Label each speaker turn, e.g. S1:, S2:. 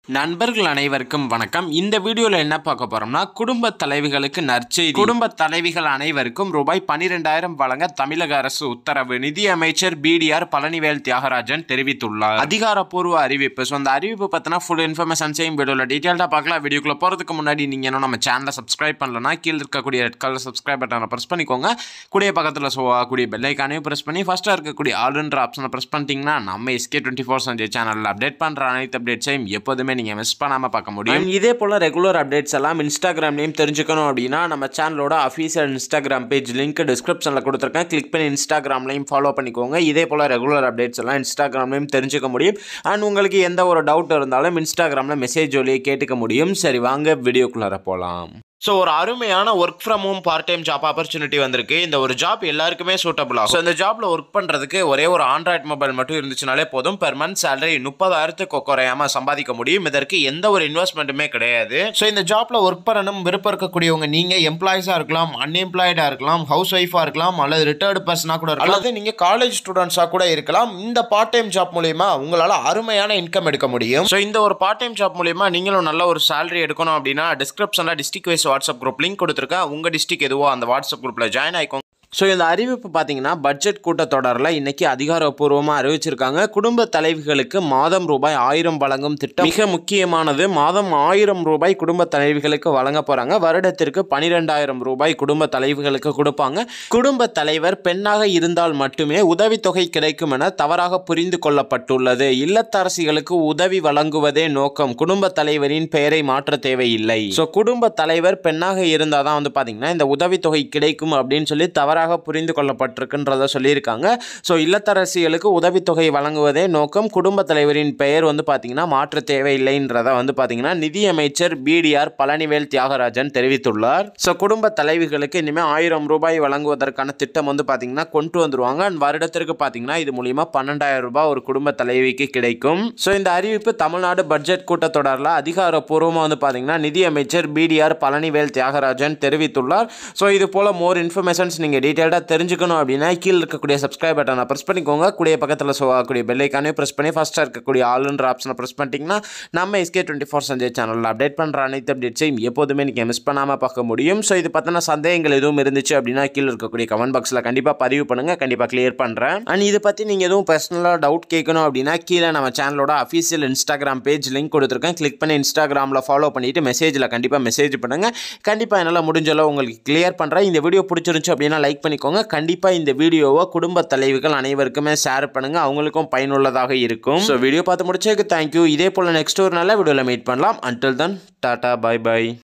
S1: நண்பர்கள் அனைவருக்கும் வணக்கம் இந்த வீடியோவில் என்ன பார்க்க போறோம்னா குடும்ப தலைவிகளுக்கு நற்செய்தி குடும்ப தலைவிகள் அனைவருக்கும் ரூபாய் பனிரெண்டாயிரம் வழங்க தமிழக அரசு உத்தரவு நிதி அமைச்சர் பிடிஆர் பழனிவேல் தியாகராஜன் தெரிவித்துள்ளார் அதிகாரப்பூர்வ அறிவிப்பு ஸோ அந்த அறிவிப்பு பற்றின ஃபுல் இன்ஃபர்மேஷன்ஸையும் வீடியோவில் டீட்டெயிலாக பார்க்கலாம் வீடியோக்குள்ள போகிறதுக்கு முன்னாடி நீங்கள் இன்னும் நம்ம சேனலை சப்ஸ்கிரைப் பண்ணலன்னா கீழே இருக்கக்கூடிய ரெட் கலர் சப்ஸ்கிரைப் பட்டனை ப்ரெஸ் பண்ணிக்கோங்க கூடிய பக்கத்தில் ஸோ கூடிய பெல்லைக்கானையும் ப்ரெஸ் பண்ணி ஃபஸ்ட்டாக இருக்கக்கூடிய ஆளுன்ற ஆப்ஷனை ப்ரெஸ் பண்ணிட்டீங்கன்னா நம்ம எஸ்கே டுவெண்ட்டி ஃபோர் சஞ்சய் சேனலில் அப்டேட் பண்ணுற அனைத்து அப்டேட்ஸையும் எப்போதுமே நீங்கள் மிஸ் பண்ணாமல் பார்க்க முடியும் And இதே போல் ரெகுலர் அப்டேட்ஸ் எல்லாம் இன்ஸ்டாகிராம்லேயும் தெரிஞ்சுக்கணும் அப்படின்னா நம்ம சேனலோட அஃபீஷியல் இன்ஸ்டாகிராம் பேஜ் லிங்க் டிஸ்கிரிப்ஷனில் கொடுத்துருக்கேன் கிளிக் பண்ணி இன்ஸ்டாகிராம்லையும் ஃபாலோ பண்ணிக்கோங்க இதே போல் ரெகுலர் அப்டேட்ஸ் எல்லாம் இன்ஸ்டாகிராம்லையும் தெரிஞ்சுக்க முடியும் அண்ட் உங்களுக்கு எந்த ஒரு டவுட் இருந்தாலும் இன்ஸ்டாகிராமில் மெசேஜ் வழியே கேட்டுக்க முடியும் சரி வாங்க வீடியோக்குள்ளார போகலாம் ஸோ ஒரு அருமையான work from home part time job opportunity வந்திருக்கு இந்த ஒரு ஜாப் எல்லாருக்குமே சூட்டபிள் ஆகும் ஸோ இந்த ஜாப்ல ஒர்க் பண்ணுறதுக்கு ஒரே ஒரு ஆண்ட்ராய்ட் மொபைல் மட்டும் இருந்துச்சுனாலே போதும் பெர் மந்த் சேலரி முப்பதாயிரத்துக்கு குறையாம சம்பாதிக்க முடியும் இதற்கு எந்த ஒரு இன்வெஸ்ட்மெண்ட்டுமே கிடையாது ஸோ இந்த ஜாப்ல ஒர்க் பண்ணணும் விருப்பம் இருக்கக்கூடியவங்க நீங்க எம்ப்ளாயிஸாக இருக்கலாம் அன்எம்ப்ளாய்டாக இருக்கலாம் ஹவுஸ் ஒய்ஃபாக இருக்கலாம் அல்லது ரிட்டையர்டு பர்சனாக கூட இருக்கலாம் அல்லது நீங்க காலேஜ் ஸ்டூடெண்ட்ஸாக கூட இருக்கலாம் இந்த பார்ட் டைம் ஜாப் மூலியமா உங்களால் அருமையான இன்கம் எடுக்க முடியும் ஸோ இந்த ஒரு பார்ட் டைம் ஜாப் மூலியமா நீங்களும் நல்ல ஒரு சேலரி எடுக்கணும் அப்படின்னா டிஸ்கிரிப்ஷனில் district wise WhatsApp group link கொடுத்துருக்கேன் உங்கள் டிஸ்ட்ரிக்ட் எதுவோ அந்த வாட்ஸ்அப் குரூப்பில் ஜாயின் ஆயிக்கோங்க ஸோ இந்த அறிவிப்பு பார்த்தீங்கன்னா பட்ஜெட் கூட்டத்தொடரில் இன்னைக்கு அதிகாரப்பூர்வமாக அறிவிச்சிருக்காங்க குடும்ப தலைவிகளுக்கு மாதம் ரூபாய் ஆயிரம் வழங்கும் திட்டம் மிக முக்கியமானது மாதம் ஆயிரம் ரூபாய் குடும்ப தலைவிகளுக்கு வழங்க போகிறாங்க வருடத்திற்கு பனிரெண்டாயிரம் ரூபாய் குடும்ப தலைவிகளுக்கு கொடுப்பாங்க குடும்ப தலைவர் பெண்ணாக இருந்தால் மட்டுமே உதவித்தொகை கிடைக்கும் என தவறாக புரிந்து கொள்ளப்பட்டுள்ளது இல்லத்தரசிகளுக்கு உதவி வழங்குவதே நோக்கம் குடும்ப தலைவரின் பெயரை மாற்ற தேவையில்லை ஸோ குடும்ப தலைவர் பெண்ணாக இருந்தால் தான் வந்து பார்த்தீங்கன்னா இந்த உதவித்தொகை கிடைக்கும் அப்படின்னு சொல்லி தவறாக புரிந்து கொள்ளப்பட்டிருக்குன்றத சொல்லியிருக்காங்க ஸோ இல்லத்தரசிகளுக்கு உதவித்தொகை வழங்குவதே நோக்கம் குடும்ப தலைவரின் பெயர் வந்து பார்த்தீங்கன்னா மாற்ற தேவையில்லைன்றத வந்து பார்த்தீங்கன்னா நிதியமைச்சர் பிடிஆர் பழனிவேல் தியாகராஜன் தெரிவித்துள்ளார் ஸோ குடும்ப தலைவிகளுக்கு இனிமேல் ஆயிரம் ரூபாய் வழங்குவதற்கான திட்டம் வந்து பார்த்தீங்கன்னா கொண்டு வந்துருவாங்க And வருடத்திற்கு பார்த்தீங்கன்னா இது மூலியமா பன்னெண்டாயிரம் ரூபாய் ஒரு குடும்ப தலைவிக்கு கிடைக்கும் ஸோ இந்த அறிவிப்பு தமிழ்நாடு பட்ஜெட் கூட்டத்தொடரில் அதிகாரப்பூர்வமாக வந்து பார்த்தீங்கன்னா நிதியமைச்சர் பிடிஆர் பழனிவேல் தியாகராஜன் தெரிவித்துள்ளார் ஸோ இது போல மோர் இன்ஃபர்மேஷன்ஸ் நீங்கள் டீட்டெயிலாக தெரிஞ்சுக்கணும் அப்படின்னா கீழே இருக்கக்கூடிய சப்ஸ்கிரைப் பட்டனை ப்ரெஸ் பண்ணிக்கோங்க கூடிய பக்கத்தில் ஸோ கூடிய பெல்லைக்கானே ப்ரெஸ் பண்ணி ஃபஸ்ட்டாக இருக்கக்கூடிய ஆளுன்ற ஆப்ஷனை ப்ரெஸ் பண்ணிட்டீங்கன்னா நம்ம எஸ்கே டுவெண்ட்டி ஃபோர் சஞ்சய் சேனலில் அப்டேட் பண்ணுற அனைத்து அப்டேட்ஸையும் எப்போதுமே நீங்கள் மிஸ் பண்ணாமல் பார்க்க முடியும் ஸோ இது பற்றின சந்தேகங்கள் எதுவும் இருந்துச்சு அப்படின்னா கீழே இருக்கக்கூடிய கமெண்ட் பாக்ஸில் கண்டிப்பாக பதிவு பண்ணுங்கள் கண்டிப்பாக கிளியர் பண்ணுறேன் அண்ட் இதை பற்றி நீங்கள் எதுவும் பர்சனலாக டவுட் கேட்கணும் அப்படின்னா கீழே நம்ம சேனலோட அஃபீஷியல் இன்ஸ்டாகிராம் பேஜ் லிங்க் கொடுத்துருக்கேன் கிளிக் பண்ணி இன்ஸ்டாகிராமில் ஃபாலோ பண்ணிவிட்டு மெசேஜில் கண்டிப்பாக மெசேஜ் பண்ணுங்கள் கண்டிப்பாக என்னால் முடிஞ்ச அளவு உங்களுக்கு கிளியர் பண்ணுறேன் இந்த வீடியோ பிடிச்சிருந்துச்சு அப்படின்னா லைக் பண்ணிக்கோங்க கண்டிப்பாக இந்த வீடியோவை குடும்ப தலைவிகள் அனைவருக்குமே ஷேர் பண்ணுங்கள் அவங்களுக்கும் பயனுள்ளதாக இருக்கும் ஸோ வீடியோ பார்த்து முடிச்சதுக்கு தேங்க்யூ இதே போல் நெக்ஸ்ட் ஒரு நல்ல வீடியோவில் மீட் பண்ணலாம் அன்டில் தன் டாடா பை பை